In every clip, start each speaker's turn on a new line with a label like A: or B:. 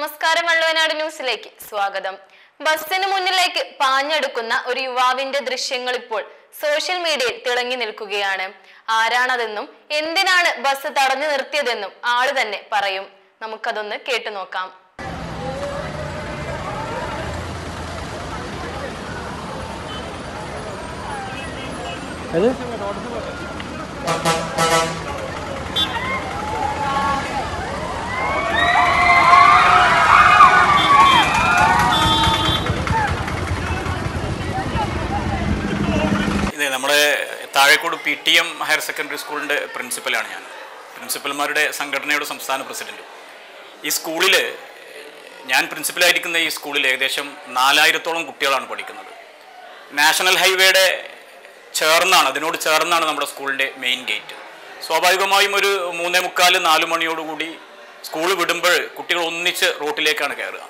A: നമസ്കാരം വള്ളുവനാട് ന്യൂസിലേക്ക് സ്വാഗതം ബസ്സിന് മുന്നിലേക്ക് പാഞ്ഞെടുക്കുന്ന ഒരു യുവാവിന്റെ ദൃശ്യങ്ങൾ ഇപ്പോൾ സോഷ്യൽ മീഡിയയിൽ തിളങ്ങി നിൽക്കുകയാണ് ആരാണതെന്നും എന്തിനാണ് ബസ് തടഞ്ഞു നിർത്തിയതെന്നും ആള് തന്നെ പറയും നമുക്കതൊന്ന് കേട്ടു നോക്കാം
B: അത്
C: ഇത് നമ്മുടെ Thazhekode P T M higher secondary സ്കൂളിൻ്റെ പ്രിൻസിപ്പലാണ് ഞാൻ പ്രിൻസിപ്പൽമാരുടെ സംഘടനയുടെ സംസ്ഥാന പ്രസിഡൻറ്റും ഈ സ്കൂളിൽ ഞാൻ പ്രിൻസിപ്പലായിരിക്കുന്ന ഈ സ്കൂളിൽ ഏകദേശം നാലായിരത്തോളം കുട്ടികളാണ് പഠിക്കുന്നത് നാഷണൽ ഹൈവേയുടെ ചേർന്നാണ് അതിനോട് ചേർന്നാണ് നമ്മുടെ സ്കൂളിൻ്റെ മെയിൻ ഗേറ്റ് സ്വാഭാവികമായും ഒരു മൂന്നേ മുക്കാൽ നാല് മണിയോടുകൂടി സ്കൂൾ വിടുമ്പോൾ കുട്ടികൾ ഒന്നിച്ച് റോട്ടിലേക്കാണ് കയറുക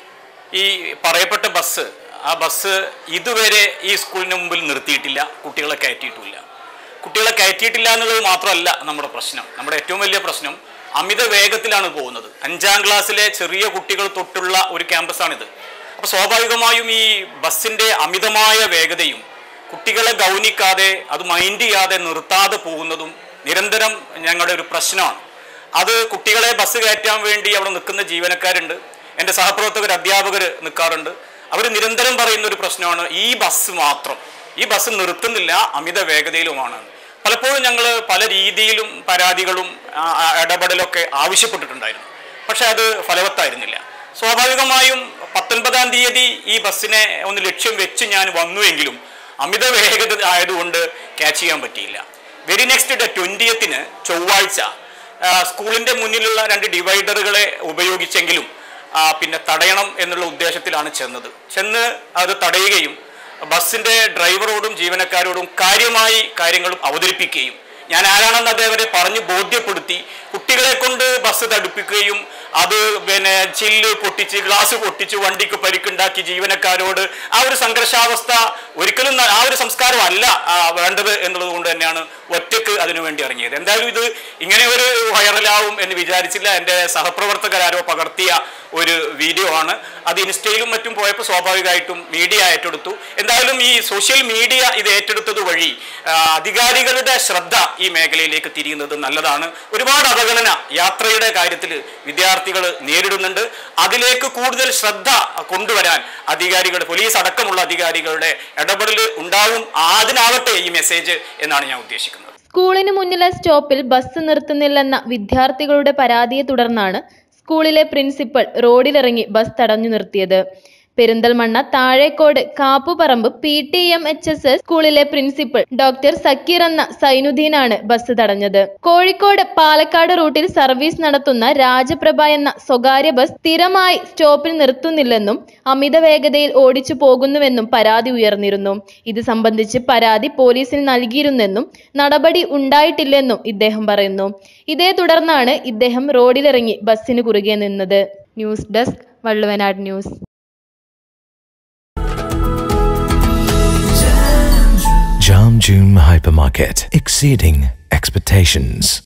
C: ഈ പറയപ്പെട്ട ബസ് ആ ബസ് ഇതുവരെ ഈ സ്കൂളിന് മുമ്പിൽ നിർത്തിയിട്ടില്ല കുട്ടികളെ കയറ്റിയിട്ടുമില്ല കുട്ടികളെ കയറ്റിയിട്ടില്ല എന്നുള്ളത് മാത്രമല്ല നമ്മുടെ പ്രശ്നം നമ്മുടെ ഏറ്റവും വലിയ പ്രശ്നം അമിത വേഗത്തിലാണ് പോകുന്നത് അഞ്ചാം ക്ലാസ്സിലെ ചെറിയ കുട്ടികൾ തൊട്ടുള്ള ഒരു ക്യാമ്പസാണിത് അപ്പോൾ സ്വാഭാവികമായും ഈ ബസ്സിൻ്റെ അമിതമായ വേഗതയും കുട്ടികളെ ഗൗനിക്കാതെ അത് മൈൻഡ് ചെയ്യാതെ നിർത്താതെ പോകുന്നതും നിരന്തരം ഞങ്ങളുടെ ഒരു പ്രശ്നമാണ് അത് കുട്ടികളെ ബസ് കയറ്റാൻ വേണ്ടി അവിടെ നിൽക്കുന്ന ജീവനക്കാരുണ്ട് എൻ്റെ സഹപ്രവർത്തകർ അധ്യാപകർ നിൽക്കാറുണ്ട് അവർ നിരന്തരം പറയുന്ന ഒരു പ്രശ്നമാണ് ഈ ബസ് മാത്രം ഈ ബസ് നിർത്തുന്നില്ല അമിത വേഗതയിലുമാണ് പലപ്പോഴും ഞങ്ങൾ പല രീതിയിലും പരാതികളും ആ, ആ, ഇടപെടലൊക്കെ ആവശ്യപ്പെട്ടിട്ടുണ്ടായിരുന്നു പക്ഷെ അത് ഫലവത്തായിരുന്നില്ല സ്വാഭാവികമായും പത്തൊൻപതാം തീയതി ഈ ബസ്സിനെ ഒന്ന് ലക്ഷ്യം വെച്ച് ഞാൻ വന്നുവെങ്കിലും അമിത വേഗത ആയതുകൊണ്ട് ക്യാച്ച് ചെയ്യാൻ പറ്റിയില്ല വെരി നെക്സ്റ്റ് ഡേ ട്വൻറ്റിയത്തിന് ചൊവ്വാഴ്ച ആ, സ്കൂളിന്റെ മുന്നിലുള്ള രണ്ട് ഡിവൈഡറുകളെ ഉപയോഗിച്ചെങ്കിലും ആ, പിന്നെ തടയണം എന്നുള്ള ഉദ്ദേശത്തിലാണ് ചെന്നത് ചെന്ന് അത് തടയുകയും ബസ്സിന്റെ ഡ്രൈവറോടും ജീവനക്കാരോടും കാര്യമായി കാര്യങ്ങളും അവതരിപ്പിക്കുകയും ഞാൻ ആരാണെന്ന് അദ്ദേഹത്തെ പറഞ്ഞ് ബോധ്യപ്പെടുത്തി കുട്ടികളെ കൊണ്ട് ബസ് തടുപ്പിക്കുകയും അത് പിന്നെ ചില്ല് പൊട്ടിച്ച് ഗ്ലാസ് പൊട്ടിച്ച് വണ്ടിക്ക് പരിക്കുണ്ടാക്കി ജീവനക്കാരോട് ആ ഒരു സംഘർഷാവസ്ഥ ഒരിക്കലും ന- ആ ഒരു സംസ്കാരം അല്ല ആ, വേണ്ടത് എന്നുള്ളത് കൊണ്ട് തന്നെയാണ് ഒറ്റക്ക് അതിനു വേണ്ടി ഇറങ്ങിയത് എന്തായാലും ഇത് ഇങ്ങനെ ഒരു വൈറലാവും എന്ന് വിചാരിച്ചില്ല എൻ്റെ സഹപ്രവർത്തകരാരോ പകർത്തിയ ഒരു വീഡിയോ ആണ് അത് ഇൻസ്റ്റയിലും മറ്റും പോയപ്പോൾ സ്വാഭാവികമായിട്ടും മീഡിയ ഏറ്റെടുത്തു എന്തായാലും ഈ സോഷ്യൽ മീഡിയ ഇത് ഏറ്റെടുത്തത് വഴി ആ, അധികാരികളുടെ ശ്രദ്ധ ഈ മേഖലയിലേക്ക് തിരിയുന്നത് നല്ലതാണ് ഒരുപാട് അവഗണന യാത്രയുടെ കാര്യത്തിൽ വിദ്യാർത്ഥികൾ നേരിടുന്നുണ്ട് അതിലേക്ക് കൂടുതൽ ശ്രദ്ധ കൊണ്ടുവരാൻ അധികാരികൾ പോലീസ് അടക്കമുള്ള അധികാരികളുടെ ഇടപെടൽ ഉണ്ടാവും അതിനാവട്ടെ ഈ മെസ്സേജ് എന്നാണ് ഞാൻ ഉദ്ദേശിക്കുന്നത്
A: സ്കൂളിന് മുന്നിലെ സ്റ്റോപ്പിൽ ബസ് നിർത്തുന്നില്ലെന്ന വിദ്യാർത്ഥികളുടെ പരാതിയെ തുടർന്നാണ് സ്കൂളിലെ പ്രിൻസിപ്പൽ റോഡിലിറങ്ങി ബസ് തടഞ്ഞു നിർത്തിയത് Perinthalmanna Thazhekode Kappuparamb P T M H S S സ്കൂളിലെ പ്രിൻസിപ്പൽ ഡോക്ടർ സക്കീർ എന്ന സൈനുദ്ദീനാണ് ബസ് തടഞ്ഞത് കോഴിക്കോട് പാലക്കാട് റൂട്ടിൽ സർവീസ് നടത്തുന്ന രാജപ്രഭ എന്ന സ്വകാര്യ ബസ് സ്ഥിരമായി സ്റ്റോപ്പിൽ നിർത്തുന്നില്ലെന്നും അമിത വേഗതയിൽ ഓടിച്ചു പോകുന്നുവെന്നും പരാതി ഉയർന്നിരുന്നു ഇത് സംബന്ധിച്ച് പരാതി പോലീസിന് നൽകിയിരുന്നെന്നും നടപടി ഉണ്ടായിട്ടില്ലെന്നും ഇദ്ദേഹം പറയുന്നു ഇതേ തുടർന്നാണ് ഇദ്ദേഹം റോഡിലിറങ്ങി ബസ്സിന് കുറുകെ നിന്നത് news desk Valluvanad news
D: Jam June Hypermarket, exceeding expectations.